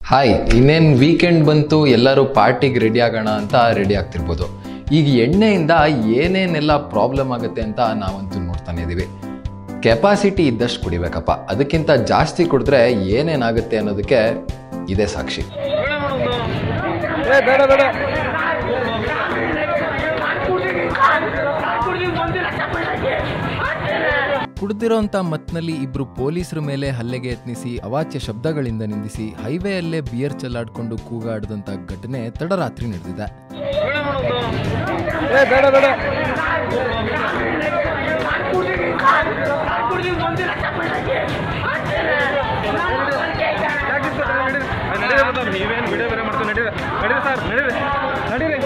Hi ಇನ್ನೇನು weekend ಬಂತು ಎಲ್ಲರೂ ಪಾರ್ಟಿಗೆ ರೆಡಿ ಆಗೋಣ ಅಂತ ರೆಡಿ ಆಗ್ತಿರ್ಬೋದು ಈಗ ಎಣ್ಣೆಯಿಂದ ಏನೇನೆಲ್ಲ ಪ್ರಾಬ್ಲಮ್ ಆಗುತ್ತೆ ಅಂತ ನಾವಂತೂ ನೋಡ್ತಾನೆ ಇದ್ದೀವಿ ಕೆಪಾಸಿಟಿ ಇದ್ದಷ್ಟು ಕುಡಿಬೇಕಪ್ಪ ಅದಕ್ಕಿಂತ ಜಾಸ್ತಿ ಕುಡಿದ್ರೆ ಏನೇನಾಗುತ್ತೆ ಅನ್ನೋದಕ್ಕೆ ಇದೇ ಸಾಕ್ಷಿ ಬೇಡ ಬೇಡ ಕುಡಿದಿರೋಂಥ ಮತ್ನಲ್ಲಿ ಇಬ್ರು ಪೊಲೀಸರ ಮೇಲೆ ಹಲ್ಲೆಗೆ ಯತ್ನಿಸಿ ಅವಾಚ್ಯ ಶಬ್ದಗಳಿಂದ ನಿಂದಿಸಿ ಹೈವೇಯಲ್ಲೇ ಬಿಯರ್ ಚೆಲ್ಲಾಡ್ಕೊಂಡು ಕೂಗಾಡಿದಂಥ ಘಟನೆ ತಡರಾತ್ರಿ ನಡೆದಿದೆ ಏ ಬೇಡ ಬೇಡ ನೀವೇನು ವಿಡಿಯೋ ಬೇರೆ ಮಾಡ್ತೀವಿ ನಡೀರಿ ನಡೀರಿ ಸರ್ ನಡೀರಿ ನಡೀರಿ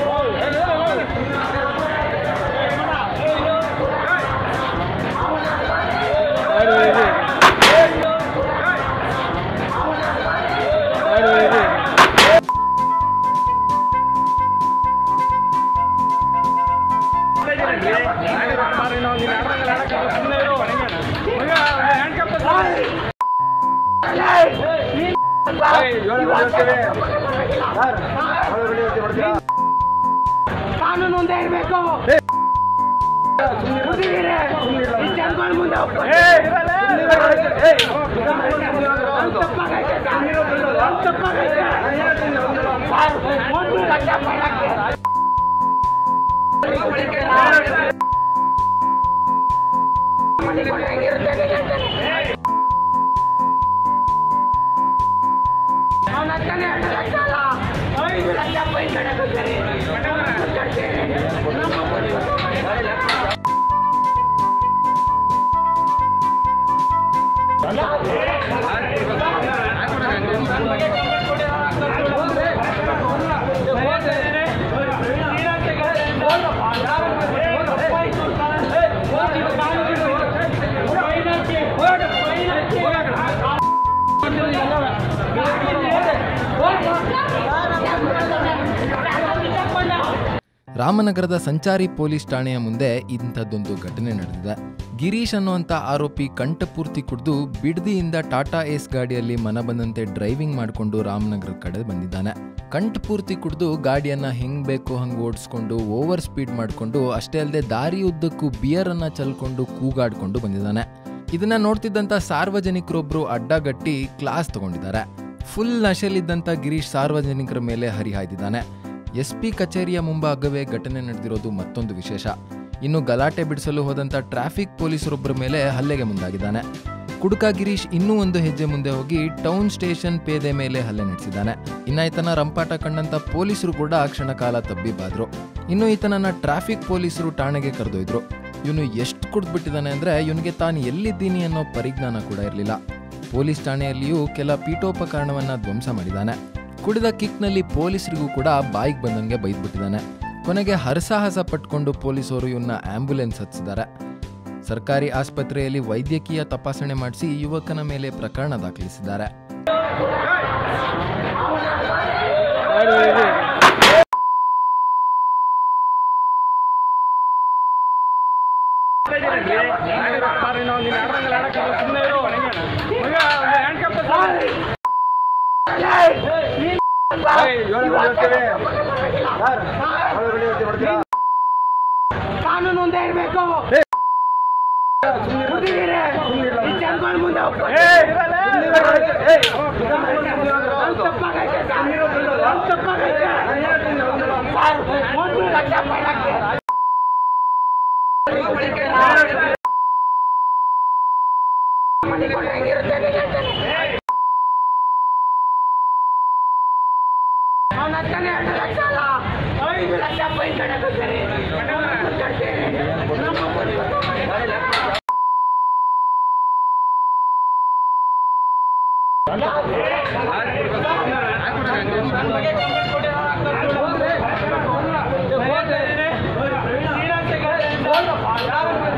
ಕಾನೂನು ಮುಂದೆ ಇರಬೇಕು ಕುಡಿದಿರಿ ಜನಗಳ ಮುಂದೆ ಹೋಗ್ಬೇಡಿ. ನನ್ ತಪ್ಪಾಗೈತೆ ಸರ್. ನನ್ ತಪ್ಪಾಗೈತೆ. ಸರ್, ಒಂದು ಲಕ್ಷ ಮಾಡಕ್ಕೆ. ಅವ್ನ ಹತ್ರನೇ ಎರಡು ಲಕ್ಷ ಅಲ್ಲ, ಐದು ಲಕ್ಷ ಫೈನ್ ಕಟ್ಟಕ್ಕೆ ಸರಿ. ರಾಮನಗರದ ಸಂಚಾರಿ ಪೊಲೀಸ್ ಠಾಣೆಯ ಮುಂದೆ ಇಂಥದ್ದೊಂದು ಘಟನೆ ನಡೆದಿದೆ ಗಿರೀಶ್ ಅನ್ನುವಂಥ ಆರೋಪಿ ಕಂಠಪೂರ್ತಿ ಕುಡಿದು ಬಿಡದಿಯಿಂದ ಟಾಟಾ ಏಸ್ ಗಾಡಿಯಲ್ಲಿ ಮನ ಬಂದಂತೆ ಡ್ರೈವಿಂಗ್ ಮಾಡಿಕೊಂಡು ರಾಮನಗರ ಕಡೆ ಬಂದಿದ್ದಾನೆ ಕಂಠಪೂರ್ತಿ ಕುಡಿದು ಗಾಡಿಯನ್ನ ಹೆಂಗ್ ಬೇಕು ಹಂಗೆ ಓಡಿಸ್ಕೊಂಡು ಓವರ್ ಸ್ಪೀಡ್ ಮಾಡಿಕೊಂಡು ಅಷ್ಟೇ ಅಲ್ಲದೆ ದಾರಿ ಉದ್ದಕ್ಕೂ ಬಿಯರ್ ಅನ್ನ ಚಲ್ಕೊಂಡು ಕೂಗಾಡ್ಕೊಂಡು ಬಂದಿದ್ದಾನೆ ಇದನ್ನ ನೋಡ್ತಿದ್ದಂಥ ಸಾರ್ವಜನಿಕರೊಬ್ರು ಅಡ್ಡಗಟ್ಟಿ ಕ್ಲಾಸ್ ತಗೊಂಡಿದ್ದಾರೆ ಫುಲ್ ನಶೆಲಿದ್ದಂಥ ಗಿರೀಶ್ ಸಾರ್ವಜನಿಕರ ಮೇಲೆ ಹರಿಹಾಯ್ದಿದ್ದಾನೆ ಎಸ್ ಪಿ ಕಚೇರಿಯ ಮುಂಭಾಗವೇ ಘಟನೆ ನಡೆದಿರೋದು ಮತ್ತೊಂದು ವಿಶೇಷ ಇನ್ನು ಗಲಾಟೆ ಬಿಡಿಸಲು ಹೋದಂಥ ಟ್ರಾಫಿಕ್ ಪೊಲೀಸರೊಬ್ಬರ ಮೇಲೆ ಹಲ್ಲೆಗೆ ಮುಂದಾಗಿದ್ದಾನೆ ಕುಡುಕ ಗಿರೀಶ್ ಇನ್ನೂ ಒಂದು ಹೆಜ್ಜೆ ಮುಂದೆ ಹೋಗಿ ಟೌನ್ ಸ್ಟೇಷನ್ ಪೇದೆ ಮೇಲೆ ಹಲ್ಲೆ ನಡೆಸಿದ್ದಾನೆ ಇನ್ನ ಈತನ ರಂಪಾಟ ಕಂಡಂತ ಪೊಲೀಸರು ಕೂಡ ಕ್ಷಣ ಕಾಲ ತಬ್ಬಿಬಾದ್ರು ಇನ್ನು ಈತನನ್ನ ಟ್ರಾಫಿಕ್ ಪೊಲೀಸರು ಠಾಣೆಗೆ ಕರೆದೊಯ್ದ್ರು ಇವನು ಎಷ್ಟು ಕುಡ್ದ್ಬಿಟ್ಟಿದ್ದಾನೆ ಅಂದ್ರೆ ಇವನಿಗೆ ತಾನು ಎಲ್ಲಿದ್ದೀನಿ ಅನ್ನೋ ಪರಿಜ್ಞಾನ ಕೂಡ ಇರಲಿಲ್ಲ ಪೊಲೀಸ್ ಠಾಣೆಯಲ್ಲಿಯೂ ಕೆಲ ಪೀಠೋಪಕರಣವನ್ನ ಧ್ವಂಸ ಮಾಡಿದ್ದಾನೆ ಕುಡಿದ ಕಿಕ್ನಲ್ಲಿ ಪೊಲೀಸರಿಗೂ ಕೂಡ ಬಾಯಿಗೆ ಬಂದಂಗೆ ಬೈದ್ಬಿಟ್ಟಿದ್ದಾನೆ ಕೊನೆಗೆ ಹರಸಾಹಸ ಪಟ್ಕೊಂಡು ಪೊಲೀಸರು ಇವನ್ನ ಆಂಬ್ಯುಲೆನ್ಸ್ ಹಚ್ಚಿದ್ದಾರೆ ಸರ್ಕಾರಿ ಆಸ್ಪತ್ರೆಯಲ್ಲಿ ವೈದ್ಯಕೀಯ ತಪಾಸಣೆ ಮಾಡಿಸಿ ಯುವಕನ ಮೇಲೆ ಪ್ರಕರಣ ದಾಖಲಿಸಿದ್ದಾರೆ ಕಾನೂನು ಮುಂದೆ ಇರಬೇಕು ಕುಡಿದಿರಿ ಜನಗಳ ಮುಂದೆ ಹೋಗ್ಬೇಡಿ. ನನ್ ತಪ್ಪಾಗೈತೆ ಸರ್. ನನ್ ತಪ್ಪಾಗೈತೆ. ಸರ್, ಒಂದು ಲಕ್ಷ ಮಾಡಕ್ಕೆ. ಅವ್ನ ಹತ್ರನೇ ಎರಡು ಲಕ್ಷ ಅಲ್ಲ, ಐದು ಲಕ್ಷ ಫೈನ್ ಕಟ್ಟಕ್ಕೆ ಸರಿ. ಹೋಗ್ತಾರೆ